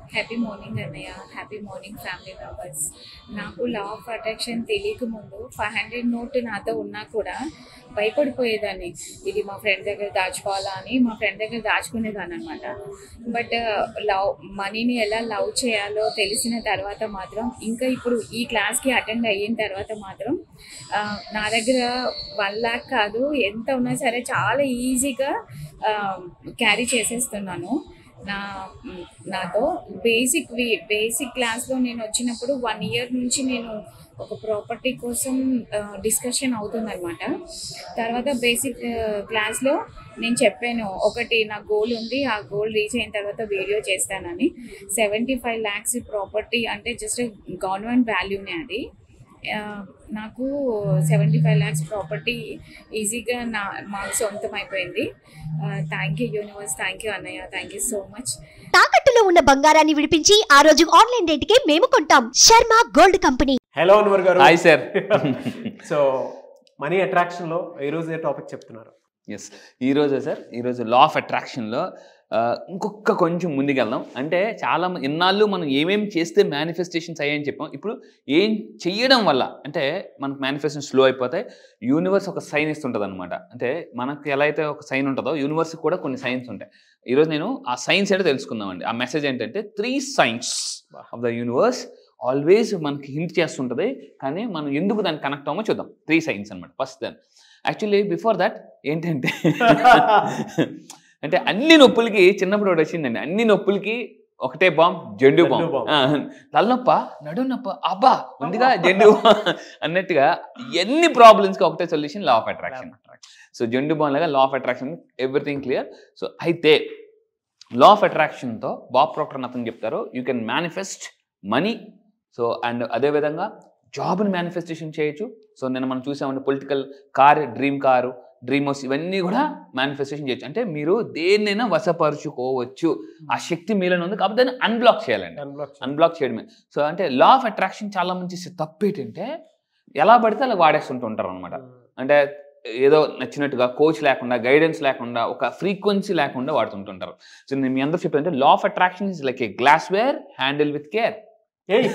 Happy morning అన్నయ్య happy morning family members నాకు law of attraction తెలియక ముందు ఫైవ్ హండ్రెడ్ నోట్ నాతో ఉన్నా కూడా భయపడిపోయేదాన్ని ఇది మా ఫ్రెండ్ దగ్గర దాచుకోవాలా అని మా ఫ్రెండ్ దగ్గర దాచుకునేదాన్ని అనమాట బట్ లవ్ మనీని ఎలా లవ్ చేయాలో తెలిసిన తర్వాత మాత్రం ఇంకా ఇప్పుడు ఈ క్లాస్కి అటెండ్ అయిన తర్వాత మాత్రం ఆ, నా దగ్గర వన్ ల్యాక్ కాదు ఎంత ఉన్నా సరే చాలా ఈజీగా క్యారీ చేసేస్తున్నాను నా మ్, నాతో బేసిక్ వి బేసిక్ క్లాస్లో నేను వచ్చినప్పుడు వన్ ఇయర్ నుంచి నేను ఒక ప్రాపర్టీ కోసం డిస్కషన్ అవుతుందన్నమాట తర్వాత బేసిక్ క్లాస్లో నేను చెప్పాను ఒకటి నా గోల్ ఉంది ఆ గోల్ రీచ్ అయిన తర్వాత వీడియో చేస్తానని సెవెంటీ ఫైవ్ ల్యాక్స్ ప్రాపర్టీ అంటే జస్ట్ గవర్నమెంట్ వాల్యూనే అది ఆ, నాకు సెవెంటీ ఫైవ్ ల్యాక్స్ ప్రాపర్టీ ఈజీగా నా మాకు సొంతం అయిపోయింది thank you universe thank you అన్నయ్య థ్యాంక్ యూ సో మచ్ తాకట్టులో ఉన్న బంగారాన్ని విడిపించి ఆ రోజు ఆన్లైన్ రేటుకే మేము కొంటాం Sharma Gold Company hello Anwar garu hi sir so money attraction లో ఈ రోజు ఏ టాపిక్ చెప్తున్నారు ఎస్ ఈరోజు సార్ ఈరోజు లా ఆఫ్ అట్రాక్షన్లో ఇంకొక కొంచెం ముందుకెళ్దాం అంటే చాలా మ- ఇన్నాళ్ళు మనం ఏమేం చేస్తే మేనిఫెస్టేషన్స్ అయ్యాయని చెప్పాం ఇప్పుడు ఏం చెయ్యడం వల్ల అంటే మనకు మేనిఫెస్టేషన్ స్లో అయిపోతాయి యూనివర్స్ ఒక సైన్ ఇస్తుంటుంది అనమాట అంటే మనకు ఎలా అయితే ఒక సైన్ ఉంటుందో యూనివర్స్ కూడా కొన్ని సైన్స్ ఉంటాయి ఈరోజు నేను ఆ సైన్స్ ఏంటో తెలుసుకుందామండి ఆ మెసేజ్ ఏంటంటే three signs of the universe always మనకి హింట్ చేస్తుంటుంది కానీ మనం ఎందుకు దాన్ని కనెక్ట్ అవ్వమో చూద్దాం త్రీ సైన్స్ అనమాట ఫస్ట్ దాన్ యాక్చువల్లీ బిఫోర్ దట్ ఏంటంటే అంటే అన్ని నొప్పులకి చిన్నప్పుడు ఒకటి వచ్చిందండి అన్ని నొప్పులకి ఒకటే bomb Zandu Zandu bomb bomb. ఆ, తలనొప్ప నడు నొప్ప అబ్బా ఉందిగా జెండు బాంబ్ అన్నట్టుగా ఎన్ని ప్రాబ్లమ్స్కి ఒకటే solution law of attraction so Zandu బాంబ్ లాగా law of attraction everything clear so అయితే లా ఆఫ్ అట్రాక్షన్తో బాబ్ ప్రాక్టర్ అని అతను చెప్తారు you can manifest money so and అదేవిధంగా జాబ్ని మేనిఫెస్టేషన్ చేయొచ్చు సో నేను మనం చూసామంటే political car dream car dream house ఇవన్నీ కూడా మేనిఫెస్టేషన్ చేయొచ్చు అంటే మీరు దేన్నైనా వశపరుచుకోవచ్చు ఆ శక్తి మీలోనే ఉంది కాకపోతే దాన్ని అన్బ్లాక్ చేయాలండి Unblock చేయండి. అన్బ్లాక్ చేయడమే సో అంటే లా ఆఫ్ అట్రాక్షన్ చాలా మంది చేసే తప్పు ఏంటంటే ఎలా పడితే అలా వాడేస్తుంటూ ఉంటారు అనమాట అంటే ఏదో నచ్చినట్టుగా కోచ్ లేకుండా గైడెన్స్ లేకుండా ఒక ఫ్రీక్వెన్సీ లేకుండా వాడుతుంటుంటారు సో నేను మీ అందరూ చెప్పానంటే law of attraction is like a glassware handle with care ఏయ్.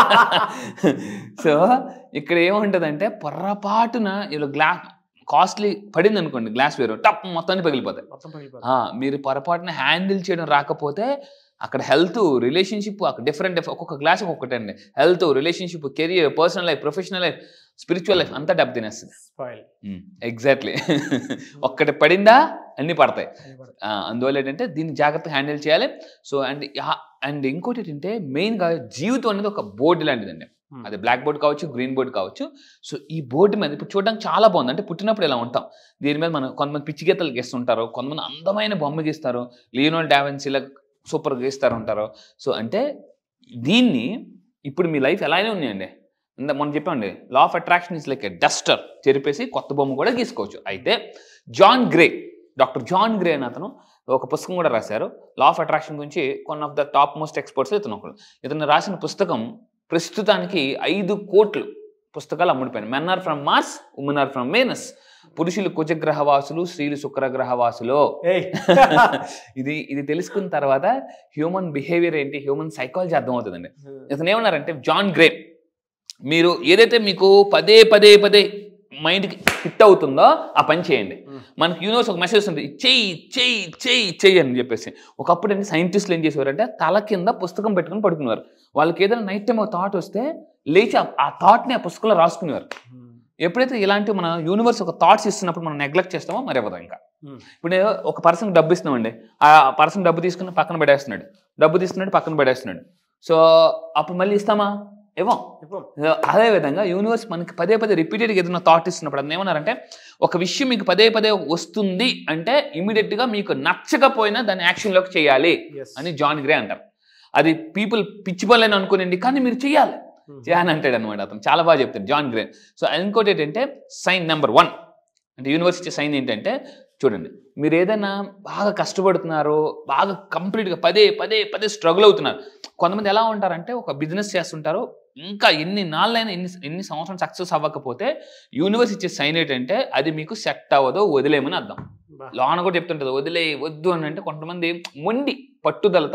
సో ఇక్కడ ఏముంటదంటే పొర్రపాటున ఇలా గ్లాస్ కాస్ట్లీ పడింది అనుకోండి గ్లాస్ వేరు టప్ మొత్తాన్ని పగిలిపోతాయి మొత్తం పగిలిపోతుంది. ఆ, మీరు పొరపాటున హ్యాండిల్ చేయడం రాకపోతే అక్కడ హెల్త్ రిలేషన్షిప్ అక్కడ డిఫరెంట్ ఒక్కొక్క గ్లాస్ ఒక్కొక్కటి అండి health relationship career personal life professional life spiritual life అంతా దెబ్బ తినేస్తుంది Spoil. ఎగ్జాక్ట్లీ ఒక్కటి పడిందా అన్ని పడతాయి పగిలిపోతుంది. ఆ, అందువల్ల ఏంటంటే దీన్ని జాగ్రత్తగా హ్యాండిల్ చేయాలి సో అండ్ అండ్ ఇంకోటి ఏంటంటే మెయిన్గా జీవితం అనేది ఒక బోర్డు లాంటిదండి Hmm. అది బ్లాక్ బోర్డ్ కావచ్చు గ్రీన్ బోర్డ్ కావచ్చు సో ఈ బోర్డు మీద ఇప్పుడు చూడడానికి చాలా బాగుంది అంటే పుట్టినప్పుడు ఇలా ఉంటాం దీని మీద మనం కొంతమంది పిచ్చి గీతలు గీస్తుంటారు కొంతమంది అందమైన బొమ్మ గీస్తారు లియోనల్ డావెన్సీలా సూపర్ గీస్తారు ఉంటారు సో అంటే దీన్ని ఇప్పుడు మీ లైఫ్ ఎలానే ఉన్నాయండి ఇందా మనం చెప్పామండి law of attraction is like a duster చెరిపేసి కొత్త బొమ్మ కూడా గీసుకోవచ్చు అయితే John Gray doctor John Gray అని అతను ఒక పుస్తకం కూడా రాశారు లా ఆఫ్ అట్రాక్షన్ గురించి కొన్ of the top most experts ఇతను ఒకడు ఇతను రాసిన పుస్తకం ప్రస్తుతానికి ఐదు కోట్లు పుస్తకాలు అమ్ముడిపోయాయి men are from Mars women are from Venus పురుషులు కుజగ్రహవాసులు స్త్రీలు శుక్రగ్రహవాసులు ఏయ్. ఇది ఇది తెలుసుకున్న తర్వాత హ్యూమన్ బిహేవియర్ ఏంటి హ్యూమన్ సైకాలజీ అర్థమవుతుందండి ఇతను ఏమన్నారంటే జాన్ గ్రే మీరు ఏదైతే మీకు పదే పదే పదే మైండ్కి హిట్ అవుతుందో ఆ పని చేయండి Hmm. మనకి యూనివర్స్ ఒక మెసేజ్ ఉంది చెయ్యి చెయ్యి చెయ్యి చెయ్యి అని చెప్పేసి ఒకప్పుడు ఏంటి సైంటిస్టులు ఏం చేసేవారంటే తల కింద పుస్తకం పెట్టుకుని పడుకునేవారు వాళ్ళకి ఏదైనా నైట్ టైం ఒక థాట్ వస్తే లేచి ఆ- ఆ థాట్ని ఆ పుస్తకంలో రాసుకునేవారు ఎప్పుడైతే ఇలాంటి మన యూనివర్స్ ఒక థాట్స్ ఇస్తున్నప్పుడు మనం నెగ్లెక్ట్ చేస్తామో మరి అవ్వదు ఇంకా Hmm. ఇప్పుడు నేను ఒక పర్సన్ డబ్బు ఇస్తున్నామండి ఆ పర్సన్ డబ్బు తీసుకుని పక్కన పడేస్తున్నాడు డబ్బు తీసుకున్నాడు పక్కన పడేస్తున్నాడు సో అప్పుడు మళ్ళీ ఇస్తామా ఇవ్వం ఇవ్వం. అదే విధంగా యూనివర్స్ మనకి పదే పదే రిపీటెడ్గా ఏదైనా థాట్ ఇస్తున్నప్పుడు అతను ఏమన్నారంటే ఒక విషయం మీకు పదే పదే వస్తుంది అంటే ఇమీడియట్గా మీకు నచ్చకపోయినా దాన్ని యాక్షన్లోకి చేయాలి Yes. అని జాన్ గ్రే అంటారు అది పీపుల్ పిచ్చి పనులని అనుకోనండి కానీ మీరు చేయాలి Hmm. చేయాలని అంటాడు అనమాట అతను చాలా బాగా చెప్తాడు జాన్ గ్రే సో ఇంకోటి ఏంటంటే సైన్ నెంబర్ వన్ అంటే యూనివర్స్ ఇచ్చే సైన్ ఏంటంటే చూడండి మీరు ఏదైనా బాగా కష్టపడుతున్నారు బాగా కంప్లీట్గా పదే పదే పదే స్ట్రగుల్ అవుతున్నారు కొంతమంది ఎలా ఉంటారంటే ఒక బిజినెస్ చేస్తుంటారు ఇంకా ఎన్ని నాళ్ళైనా ఎన్ని ఎన్ని సంవత్సరం సక్సెస్ అవ్వకపోతే యూనివర్స్ ఇచ్చే సైన్ ఏంటంటే అది మీకు సెట్ అవ్వదో వదిలేయమని అర్థం బా. లోన కూడా చెప్తుంటుంది వదిలే వద్దు అని అంటే కొంతమంది మొండి పట్టుదలతో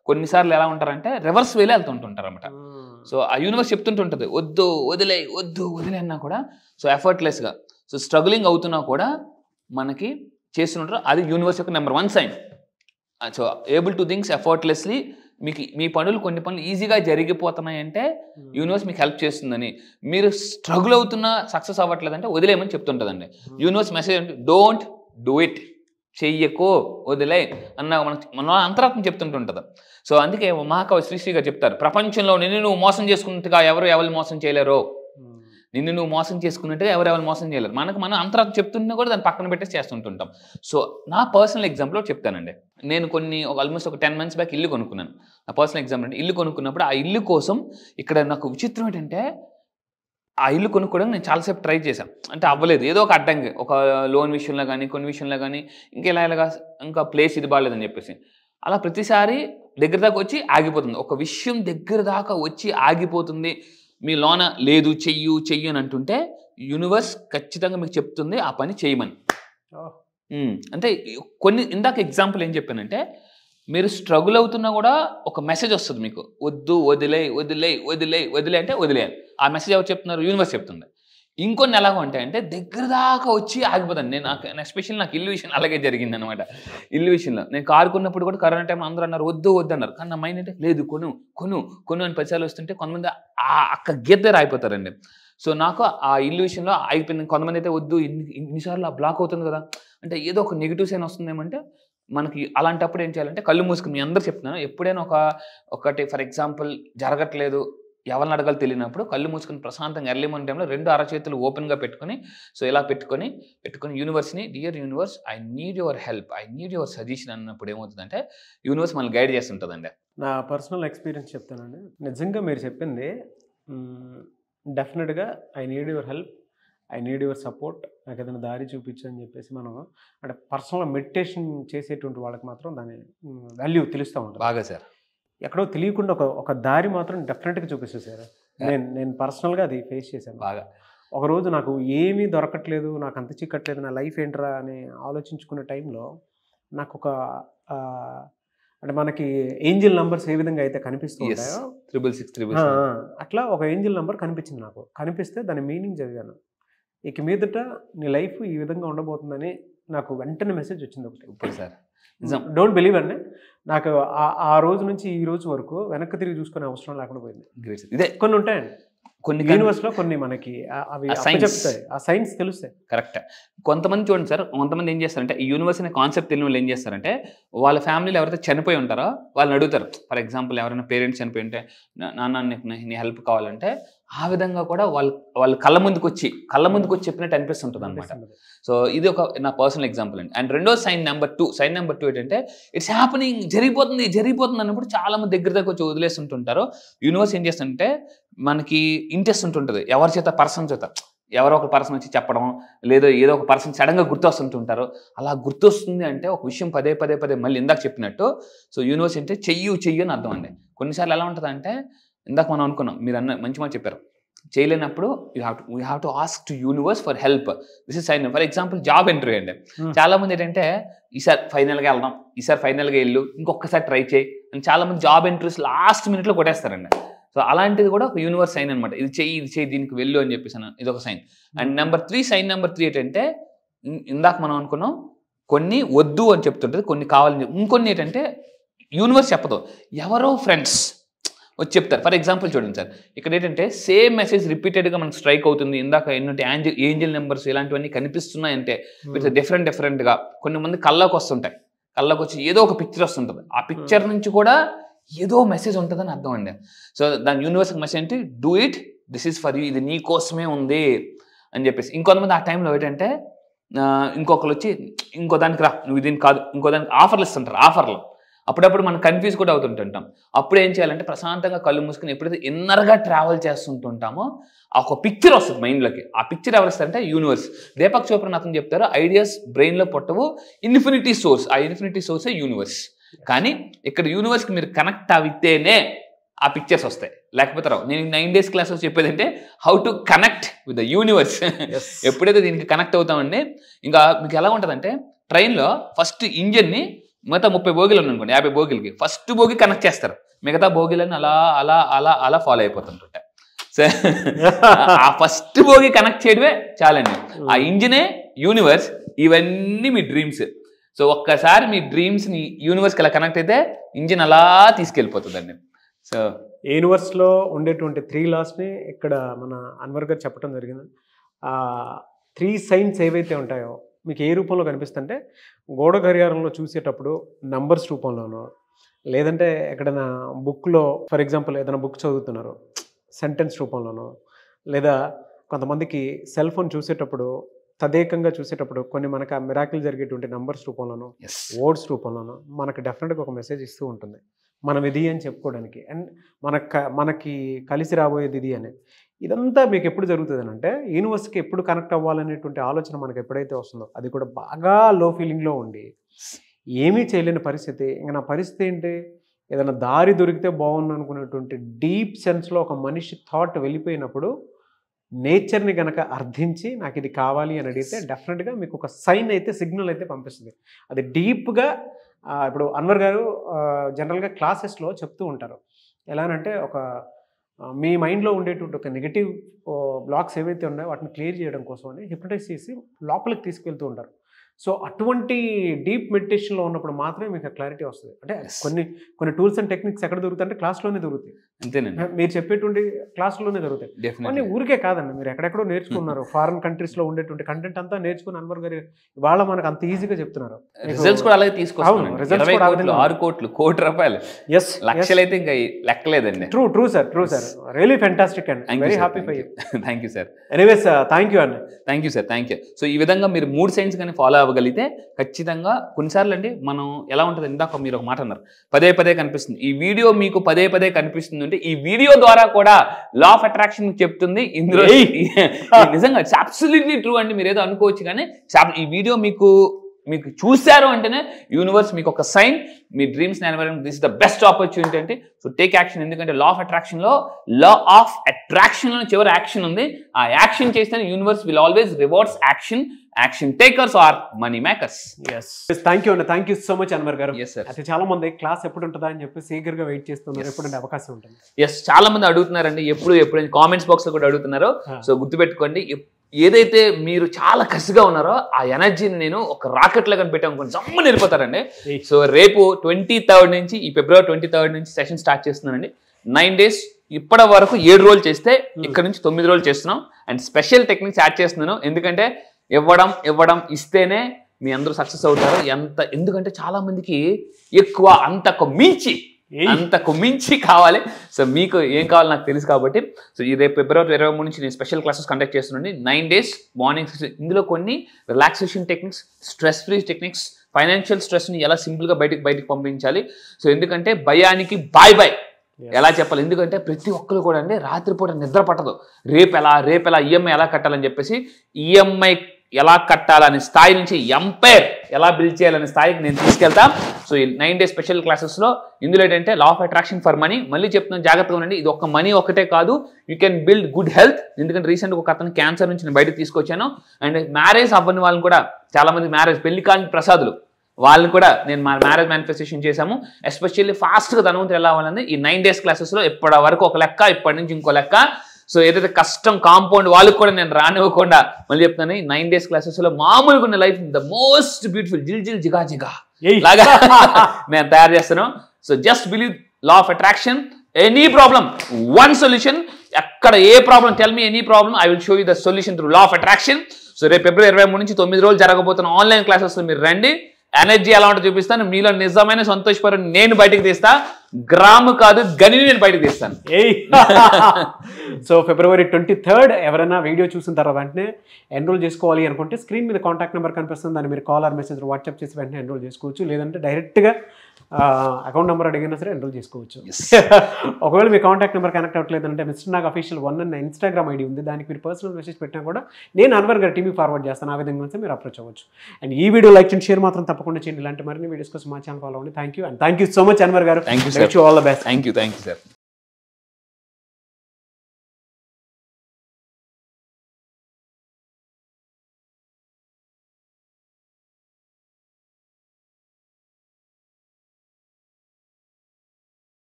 కొన్నిసార్లు ఎలా ఉంటారంటే రివర్స్ వేలే వెళ్తుంటుంటారు అనమాట సో ఆ యూనివర్స్ చెప్తుంటుంటుంది వద్దు వదిలే వద్దు వదిలే అన్నా కూడా సో ఎఫర్ట్లెస్గా సో స్ట్రగులింగ్ అవుతున్నా కూడా మనకి చేస్తుంటారు అది యూనివర్స్ యొక్క number one sign so able to things effortlessly మీకు మీ పనులు కొన్ని పనులు ఈజీగా జరిగిపోతున్నాయంటే యూనివర్స్ మీకు హెల్ప్ చేస్తుందని మీరు స్ట్రగుల్ అవుతున్నా సక్సెస్ అవ్వట్లేదంటే వదిలేయమని చెప్తుంటుందండి యూనివర్స్ మెసేజ్ అంటే డోంట్ డూ ఇట్ చెయ్యకో వదిలే అన్న మన మన అంతరాత్మ చెప్తుంటుంటుంది సో అందుకే మహాకవి శ్రీశ్రీ గారు చెప్తారు ప్రపంచంలో నిన్ను నువ్వు మోసం చేసుకున్నట్టుగా ఎవరు ఎవరు మోసం చేయలేరు నిన్ను నువ్వు మోసం చేసుకున్నట్టుగా ఎవరెవరు మోసం చేయలేరు మనకు మనం అంతరాత్మ చెప్తున్నా కూడా దాన్ని పక్కన పెట్టేసి చేస్తుంటుంటాం సో నా పర్సనల్ ఎగ్జాంపుల్ చెప్తానండి నేను కొన్ని ఒక ఆల్మోస్ట్ ఒక టెన్ మంత్స్ బ్యాక్ ఇల్లు కొనుక్కున్నాను నా పర్సనల్ ఎగ్జాంపుల్ అంటే ఇల్లు కొనుక్కున్నప్పుడు ఆ ఇల్లు కోసం ఇక్కడ నాకు విచిత్రం ఏంటంటే ఆ ఇల్లు కొనుక్కోవడానికి నేను చాలాసేపు ట్రై చేశాను అంటే అవ్వలేదు ఏదో ఒక అడ్డంకి ఒక లోన్ విషయంలో కానీ కొన్ని విషయంలో కానీ ఇంకా ఇలా ఇలాగా ఇంకా ప్లేస్ ఇది బాగాలేదని చెప్పేసి అలా ప్రతిసారి దగ్గర దాకా వచ్చి ఆగిపోతుంది ఒక విషయం దగ్గర దాకా వచ్చి ఆగిపోతుంది మీ లోన లేదు చెయ్యు చెయ్యు అని అంటుంటే యూనివర్స్ ఖచ్చితంగా మీకు చెప్తుంది ఆ పని చేయమని ఉమ్, అంటే కొన్ని ఇందాక ఎగ్జాంపుల్ ఏం చెప్పానంటే మీరు స్ట్రగుల్ అవుతున్నా కూడా ఒక మెసేజ్ వస్తుంది మీకు వద్దు వదిలే వదిలే వదిలే వదిలే అంటే వదిలేయాలి ఆ మెసేజ్ ఎవరు చెప్తున్నారు యూనివర్స్ చెప్తుంది ఇంకొన్ని ఎలాగ ఉంటాయంటే దగ్గర దాకా వచ్చి ఆగిపోతాను నేను నాకు ఎస్పెషల్లీ నాకు ఇల్లు విషయం అలాగే జరిగింది అనమాట ఇల్లు విషయంలో నేను కారు కొన్నప్పుడు కూడా కరోనా టైం అందరూ అన్నారు వద్దు వద్దు అన్నారు కానీ నా మైండ్ అంటే లేదు కొను కొను కొను అని పదిసార్లు వస్తుంటే కొంతమంది ఆ అక్క గీత ఆగిపోతారండి సో నాకు ఆ ఇల్లు విషయంలో ఆగిపోయింది కొంతమంది అయితే వద్దు ఇన్ని ఇన్నిసార్లు ఆ బ్లాక్ అవుతుంది కదా అంటే ఏదో ఒక నెగిటివ్ సైన్ వస్తుందేమంటే మనకి అలాంటప్పుడు ఏం చేయాలంటే కళ్ళు మూసుకుని మీ అందరు చెప్తున్నాను ఎప్పుడైనా ఒక ఒకటి ఫర్ ఎగ్జాంపుల్ జరగట్లేదు ఎవరిని అడగాలి తెలియనప్పుడు కళ్ళు మూసుకుని ప్రశాంతంగా ఎర్లీ మార్నింగ్ టైంలో రెండు అరచేతులు ఓపెన్గా పెట్టుకొని సో ఇలా పెట్టుకొని పెట్టుకొని యూనివర్స్ని dear universe I need your help I need your suggestion అన్నప్పుడు ఏమవుతుందంటే యూనివర్స్ మనల్ని గైడ్ చేస్తుంటుందండి నా పర్సనల్ ఎక్స్పీరియన్స్ చెప్తానండి నిజంగా మీరు చెప్పింది డెఫినెట్గా I need your help I need your support నాకు ఏదైనా దారి చూపించు అని చెప్పేసి మనం అంటే పర్సనల్ మెడిటేషన్ చేసేటువంటి వాళ్ళకి మాత్రం దాని వాల్యూ తెలుస్తూ ఉంటుంది బాగా సార్ ఎక్కడో తెలియకుండా ఒక ఒక దారి మాత్రం డెఫినెట్గా చూపిస్తుంది సార్ నేను నేను పర్సనల్గా అది ఫేస్ చేశాను బాగా ఒక రోజు నాకు ఏమీ దొరకట్లేదు నాకు అంత చిక్కట్లేదు నా లైఫ్ ఏంట్రా అని ఆలోచించుకునే టైంలో నాకు ఒక ఆ, అంటే మనకి ఏంజిల్ నంబర్స్ ఏ విధంగా అయితే కనిపిస్తూ Yes. ఉంటాయో త్రిబుల్ సిక్స్ త్రిబుల్ ఆ, ఆ, అట్లా ఒక ఏంజిల్ నంబర్ కనిపించింది నాకు కనిపిస్తే దాని మీనింగ్ చదివాను ఇక మీదట నీ లైఫ్ ఈ విధంగా ఉండబోతుందని నాకు వెంటనే మెసేజ్ వచ్చింది ఒకటి సూపర్ సార్ నిజం డోంట్ బిలీవ్ అండి నాకు ఆ- ఆ రోజు నుంచి ఈ రోజు వరకు వెనక్కి తిరిగి చూసుకునే అవసరం లేకుండా పోయింది గ్రేట్ ఇదే కొన్ని ఉంటాయండి కొన్ని యూనివర్స్ లో కొన్ని మనకి ఆ- అవి ఆ science. చెప్తాయి ఆ సైన్స్ తెలుస్తాయి కరెక్ట్ కొంతమంది చూడండి సార్ కొంతమంది ఏం చేస్తారంటే ఈ యూనివర్స్ అనే కాన్సెప్ట్ తెలియని వాళ్ళు ఏం చేస్తారంటే వాళ్ళ ఫ్యామిలీలో ఎవరైతే చనిపోయి ఉంటారో వాళ్ళని అడుగుతారు ఫర్ ఎగ్జాంపుల్ ఎవరైనా పేరెంట్స్ చనిపోయి ఉంటే "నా- నాన్న నీకు నీ- నీ హెల్ప్ కావాలంటే ఆ విధంగా కూడా వాళ్ళు వాళ్ళ కళ్ళ ముందుకు వచ్చి కళ్ళ ముందుకు వచ్చి చెప్పినట్టు అనిపిస్తుంటుంది అనమాట అనిపిస్తుంది. సో ఇది ఒక నా పర్సనల్ ఎగ్జాంపుల్ అండి అండ్ రెండో sign number two sign number two ఏంటంటే ఇట్స్ హ్యాపెనింగ్ జరిగిపోతుంది జరిగిపోతుంది అన్నప్పుడు చాలా మంది దగ్గర దగ్గర వచ్చి వదిలేస్తుంటుంటారు యూనివర్స్ ఏం చేస్తుంటే మనకి ఇంట్రెస్ట్ ఉంటుంటుంది ఎవరి చేత పర్సన్ చేత ఎవరో ఒక పర్సన్ వచ్చి చెప్పడం లేదా ఏదో ఒక పర్సన్ సడన్గా గుర్తొస్తుంటుంటారు అలా గుర్తొస్తుంది అంటే ఒక విషయం పదే పదే పదే మళ్ళీ ఇందాక చెప్పినట్టు సో యూనివర్స్ అంటే చెయ్యు చెయ్యు అని అర్థం అండి కొన్నిసార్లు ఎలా ఉంటుంది అంటే ఇందాక మనం అనుకున్నాం మీరు అన్న మంచి మాట చెప్పారు చేయలేనప్పుడు you have to we have to ask to universe for help this is sign for example job interview అండి Hmm. చాలా మంది ఏంటంటే ఈసారి ఫైనల్గా వెళ్దాం ఈసారి ఫైనల్గా వెళ్ళు ఇంకొకసారి ట్రై చేయి అని చాలా మంది జాబ్ ఇంటర్వ్యూస్ లాస్ట్ మినిట్లో కొట్టేస్తారండి సో అలాంటిది కూడా ఒక యూనివర్స్ సైన్ అనమాట ఇది చెయ్యి ఇది చెయ్యి దీనికి వెళ్ళు అని చెప్పేసి అన్న- ఇది ఒక sign and number three sign number three ఏంటంటే ఇం- ఇందాక మనం అనుకున్నాం కొన్ని వద్దు అని చెప్తుంటుంది కొన్ని కావాలని చెప్- ఇంకొన్ని ఏంటంటే యూనివర్స్ చెప్పదు ఎవరో ఫ్రెండ్స్ వచ్చి చెప్తారు ఫర్ ఎగ్జాంపుల్ చూడండి సార్ ఇక్కడ ఏంటంటే సేమ్ మెసేజ్ రిపీటెడ్గా మనకు స్ట్రైక్ అవుతుంది ఇందాక ఏంటంటే ఏంజల్ ఏంజల్ నెంబర్స్ ఇలాంటివన్నీ కనిపిస్తున్నాయంటే విత్ డిఫరెంట్ డిఫరెంట్గా కొన్ని మంది కళ్ళకు వస్తుంటాయి కళ్ళకు వచ్చి ఏదో ఒక పిక్చర్ వస్తుంటుంది ఆ పిక్చర్ నుంచి కూడా ఏదో మెసేజ్ ఉంటుందని అర్థం అండి సో దాని యూనివర్స్ మెసేజ్ అంటే do it this is for you ఇది నీ కోసమే ఉంది అని చెప్పేసి ఇంకొంతమంది ఆ టైంలో ఏంటంటే ఆ, ఇంకొకరు వచ్చి ఇంకో దానికి రా నువ్వు దీనికి కాదు ఇంకో దానికి ఆఫర్లు ఇస్తుంటారు ఆఫర్లు అప్పుడప్పుడు మనం కన్ఫ్యూజ్ కూడా అవుతుంటుంటాం అప్పుడు ఏం చేయాలంటే ప్రశాంతంగా కళ్ళు మూసుకుని ఎప్పుడైతే ఇన్నర్గా ట్రావెల్ చేస్తుంటుంటామో ఆ ఒక పిక్చర్ వస్తుంది మైండ్లోకి ఆ పిక్చర్ ఎవరు ఇస్తారంటే యూనివర్స్ దీపక్ చోప్రా అతను చెప్తారు ఐడియాస్ బ్రెయిన్లో పుట్టవు ఇన్ఫినిటీ సోర్స్ ఆ ఇన్ఫినిటీ సోర్సే యూనివర్స్ కానీ ఇక్కడ యూనివర్స్కి మీరు కనెక్ట్ అవితేనే ఆ పిక్చర్స్ వస్తాయి లేకపోతే రావు నేను నైన్ డేస్ క్లాస్ చెప్పేది అంటే how to connect with the universe ఎప్పుడైతే దీనికి కనెక్ట్ అవుతామండి ఇంకా మీకు ఎలా ఉంటుందంటే ట్రైన్లో ఫస్ట్ ఇంజన్ని మిగతా ముప్పై బోగిలు ఉన్నాయి అనుకోండి యాభై బోగిలకి ఫస్ట్ బోగి కనెక్ట్ చేస్తారు మిగతా బోగిలన్నీ అలా అలా అలా అలా ఫాలో అయిపోతుంటుంట సో ఆ ఫస్ట్ బోగి కనెక్ట్ చేయడమే చాలండి ఆ ఇంజినే యూనివర్స్ ఇవన్నీ మీ డ్రీమ్స్ సో ఒక్కసారి మీ డ్రీమ్స్ని యూనివర్స్కి అలా కనెక్ట్ అయితే ఇంజిన్ అలా తీసుకెళ్ళిపోతుందండి సో యూనివర్స్లో ఉండేటువంటి త్రీ లాస్ని ఇక్కడ మన అన్వర్ గారు చెప్పడం జరిగింది ఆ త్రీ సైన్స్ ఏవైతే ఉంటాయో మీకు ఏ రూపంలో కనిపిస్తుంటే గోడ గడియారంలో చూసేటప్పుడు నంబర్స్ రూపంలోనో లేదంటే ఎక్కడైనా బుక్లో ఫర్ ఎగ్జాంపుల్ ఏదైనా బుక్ చదువుతున్నారు సెంటెన్స్ రూపంలోనో లేదా కొంతమందికి సెల్ ఫోన్ చూసేటప్పుడు తదేకంగా చూసేటప్పుడు కొన్ని మనకు ఆ మిరాకిల్ జరిగేటువంటి నంబర్స్ రూపంలోనో ఎస్ వర్డ్స్ రూపంలోనో మనకు డెఫినెట్గా ఒక మెసేజ్ ఇస్తూ ఉంటుంది మనం ఇది అని చెప్పుకోవడానికి అండ్ మనకు మనకి కలిసి రాబోయేది ఇది అని ఇదంతా మీకు ఎప్పుడు జరుగుతుంది అంటే యూనివర్స్కి ఎప్పుడు కనెక్ట్ అవ్వాలనేటువంటి ఆలోచన మనకు ఎప్పుడైతే వస్తుందో అది కూడా బాగా లో ఫీలింగ్లో ఉండి ఏమీ చేయలేని పరిస్థితి ఇంకా నా పరిస్థితి ఏంటి ఏదైనా దారి దొరికితే బాగుండు అనుకునేటువంటి డీప్ సెన్స్లో ఒక మనిషి థాట్ వెళ్ళిపోయినప్పుడు నేచర్ని కనుక అర్థించి నాకు ఇది కావాలి అని అడిగితే డెఫినెట్గా మీకు ఒక సైన్ అయితే సిగ్నల్ అయితే పంపిస్తుంది అది డీప్గా ఇప్పుడు అన్వర్ గారు జనరల్గా క్లాసెస్లో చెప్తూ ఉంటారు ఎలా అంటే ఒక ఆ, మీ మైండ్లో ఉండేటువంటి ఒక నెగిటివ్ బ్లాక్స్ ఏవైతే ఉన్నాయో వాటిని క్లియర్ చేయడం కోసం అని హిప్నటైజ్ చేసి లోపలికి తీసుకెళ్తూ ఉంటారు సో అటువంటి డీప్ మెడిటేషన్లో ఉన్నప్పుడు మాత్రమే మీకు క్లారిటీ వస్తుంది అంటే Yes. కొన్ని కొన్ని టూల్స్ అండ్ టెక్నిక్స్ ఎక్కడ దొరుకుతాయి అంటే క్లాస్లోనే దొరుకుతాయి అంతేనండి మీరు చెప్పేటువంటి క్లాస్లోనే దొరుకుతాయి కొన్ని డెఫినెట్లీ ఊరికే కాదండి మీరు ఎక్కడెక్కడో నేర్చుకున్నారు ఫారిన్ కంట్రీస్లో ఉండేటువంటి కంటెంట్ అంతా నేర్చుకుని అన్వర్ గారు ఇవాళ మనకు అంత ఈజీగా చెప్తున్నారు రిజల్ట్స్ కూడా అలాగే అవును, తీసుకొస్తాను results ఇరవై కూడా ఆ కోట్లు విధంగా ఆరు కోట్లు కోటి రూపాయలు ఎస్ లక్షలు అయితే ఇంకా లెక్కలేదండి true true sir true sir really fantastic and thank you very sir happy for you thank you sir anyways thank you అండి thank you sir thank you so ఈ విధంగా మీరు మూడు సైన్స్ కానీ ఫాలో అవ్వగలిగితే ఖచ్చితంగా కొన్నిసార్లు అండి మనం ఎలా ఉంటుంది ఇందాక మీరు ఒక మాట అన్నారు పదే పదే కనిపిస్తుంది ఈ వీడియో మీకు పదే పదే కనిపిస్తుంది అంటే ఈ వీడియో ద్వారా కూడా లా ఆఫ్ అట్రాక్షన్ చెప్తుంది ఇందులో ఏయ్! ఈ నిజంగా అబ్సల్యూట్లీ ట్రూ అండి మీరు ఏదో అనుకోవచ్చు కానీ చా- ఈ వీడియో మీకు మీకు చూశారు అంటేనే యూనివర్స్ మీకు ఒక సైన్ మీ డ్రీమ్స్ నెరవేరడం దిస్ ద బెస్ట్ ఆపర్చునిటీ అంటే సో టేక్ యాక్షన్ ఎందుకంటే లా ఆఫ్ అట్రాక్షన్ లో లా ఆఫ్ అట్రాక్షన్ లో చివరి యాక్షన్ ఉంది ఆ యాక్షన్ చేస్తే universe will always rewards action action takers are money makers yes thank you అండి thank you so much Anwar గారు ఎస్ సార్ అయితే చాలా మంది క్లాస్ ఎప్పుడు ఉంటుందా అని చెప్పి సీకర్గా వెయిట్ చేస్తున్నారు Yes. ఎప్పుడంటే అవకాశం ఉంటుంది ఎస్ చాలా మంది అడుగుతున్నారండి ఎప్పుడు ఎప్పుడు కామెంట్స్ బాక్స్ లో కూడా అడుగుతున్నారు Ah. సో గుర్తుపెట్టుకోండి ఎప్- ఏదైతే మీరు చాలా కసిగా ఉన్నారో ఆ ఎనర్జీని నేను ఒక రాకెట్ లాగా పెట్టాను కొంచెం జమ్ముని వెళ్ళిపోతారండి Hey. సో రేపు ట్వంటీ థర్డ్ నుంచి ఈ ఫిబ్రవరి ట్వంటీ థర్డ్ నుంచి సెషన్ స్టార్ట్ చేస్తున్నానండి నైన్ డేస్ ఇప్పటి వరకు ఏడు రోజులు చేస్తే ఇక్కడ నుంచి తొమ్మిది రోజులు చేస్తున్నాం అండ్ స్పెషల్ టెక్నిక్స్ యాడ్ చేస్తున్నాను ఎందుకంటే ఇవ్వడం ఇవ్వడం ఇస్తేనే మీ అందరూ సక్సెస్ అవుతారు ఎంత ఎందుకంటే చాలా మందికి ఎక్కువ అంతకు మించి ఏయ్. అంతకు మించి కావాలి సో మీకు ఏం కావాలి నాకు తెలుసు కాబట్టి సో ఈ రేపు ఫిబ్రవరి ఇరవై మూడు నుంచి నేను స్పెషల్ క్లాసెస్ కండక్ట్ చేస్తున్నాను నైన్ డేస్ మార్నింగ్ ఇందులో కొన్ని relaxation techniques stress free techniques financial స్ట్రెస్ని ఎలా సింపుల్గా బయటికి బయటికి పంపించాలి సో ఎందుకంటే భయానికి బాయ్ బాయ్ Yes. ఎలా చెప్పాలి ఎందుకంటే ప్రతి ఒక్కరు కూడా అండి రాత్రిపూట నిద్ర పట్టదు రేపు ఎలా రేపు ఎలా ఈఎంఐ ఎలా కట్టాలని చెప్పేసి ఈఎంఐ ఎలా కట్టాలనే స్థాయి నుంచి ఎంపైర్ ఎలా బిల్డ్ చేయాలనే స్థాయికి నేను తీసుకెళ్తా సో ఈ నైన్ డే స్పెషల్ క్లాసెస్లో ఇందులో ఏంటంటే law of attraction for money మళ్ళీ చెప్తున్నాను జాగ్రత్తగా ఉండండి ఇది ఒక మనీ ఒకటే కాదు you can build good health ఎందుకంటే రీసెంట్గా ఒక అతను క్యాన్సర్ నుంచి నేను బయటకు తీసుకొచ్చాను అండ్ మ్యారేజ్ అవ్వని వాళ్ళని కూడా చాలా మంది మ్యారేజ్ పెళ్లి కాని ప్రసాదులు వాళ్ళని కూడా నేను మా మ్యారేజ్ మేనిఫెస్టేషన్ చేశాము ఎస్పెషల్లీ ఫాస్ట్గా ధనవంతులు ఎలా అవ్వాలని ఈ నైన్ డేస్ క్లాసెస్లో ఇప్పటి వరకు ఒక లెక్క ఇప్పటి నుంచి ఇంకో లెక్క సో ఏదైతే కష్టం కాంపౌండ్ వాళ్ళకి కూడా నేను రానివ్వకుండా మళ్ళీ చెప్తాను ఈ నైన్ డేస్ క్లాసెస్లో మామూలుగా ఉన్న లైఫ్ ద మోస్ట్ బ్యూటిఫుల్ జిల్ జిల్ జిగా జిగా ఏయ్. లాగా నేను తయారు చేస్తాను so just believe law of attraction any problem one solution ఎక్కడ ఏ problem tell me any problem I will show you the solution through law of attraction so రేపు ఫిబ్రవరి ఇరవై మూడు నుంచి తొమ్మిది రోజులు జరగబోతున్న ఆన్లైన్ క్లాసెస్ మీరు రండి ఎనర్జీ ఎలా ఉంటుందో చూపిస్తాను మీలో నిజమైన సంతోషపరం నేను బయటకు తీస్తా గ్రాము కాదు గనిని నేను బయటకు తీస్తాను ఏయ్ సో ఫిబ్రవరి ట్వంటీ థర్డ్ ఎవరైనా వీడియో చూసిన తర్వాత వెంటనే ఎన్రోల్ చేసుకోవాలి అనుకుంటే స్క్రీన్ మీద కాంటాక్ట్ నెంబర్ కనిపిస్తుంది దాన్ని మీరు కాల్ ఆర్ మెసేజ్ వాట్సాప్ చేసి వెంటనే ఎన్రోల్ చేసుకోవచ్చు లేదంటే డైరెక్ట్గా అకౌంట్ నెంబర్ అడిగినా సరే ఎన్రోల్ చేసుకోవచ్చు ఒకవేళ మీ కాంటాక్ట్ నెంబర్ కనెక్ట్ అవ్వట్లేదంటే మిస్టర్ నాగ్ అఫీషియల్ వన్ అన్న ఇన్స్టాగ్రామ్ ఐడి ఉంది దానికి మీరు పర్సనల్ మెసేజ్ పెట్టినా కూడా నేను అన్వర్ గారి టీవీ ఫార్వర్డ్ చేస్తాను ఆ విధంగా ఉంటే మీరు అప్రోచ్ అవ్వచ్చు అండ్ ఈ వీడియో లైక్ అండ్ షేర్ మాత్రం తప్పకుండా చేయండి ఇలాంటి మరిన్ని వీడియోస్ కోసం మా ఛానల్ ఫాలో అవ్వండి thank you and thank you so much Anwar గారు Thank you, sir. All the best thank you thank you sir